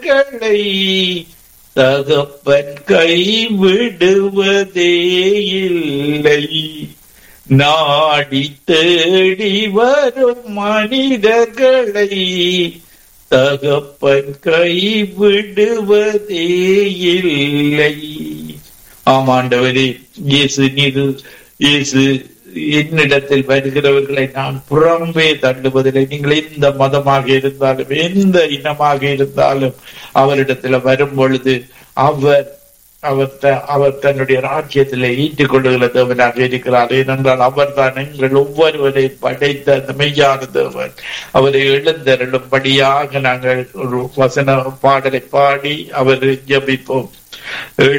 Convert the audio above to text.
மனிதர்களை தகப்பன் கைவிடுவதே இல்லை நாடி தேடி வரும் மனிதர்களை தகப்பன் கைவிடுவதே இல்லை ஆமாண்டவரே இயேசு நீரு இயேசு என்னிடத்தில் வருகிறவர்களை நான் புறம்பே தள்ளுவதில்லை நீங்கள் எந்த மதமாக இருந்தாலும் எந்த இனமாக இருந்தாலும் அவரிடத்துல வரும் பொழுது அவர் அவர் த- அவர் தன்னுடைய ராஜ்யத்தில் ஈட்டுக் கொள்ளுகிற தேவனாக இருக்கிறார் ஏனென்றால் அவர் தான் எங்கள் ஒவ்வொருவரை படைத்த அந்த மெய்யான தேவன் அவரை எழுந்தருளும்படியாக நாங்கள் ஒரு வசன பாடலை பாடி அவரை ஜபிப்போம்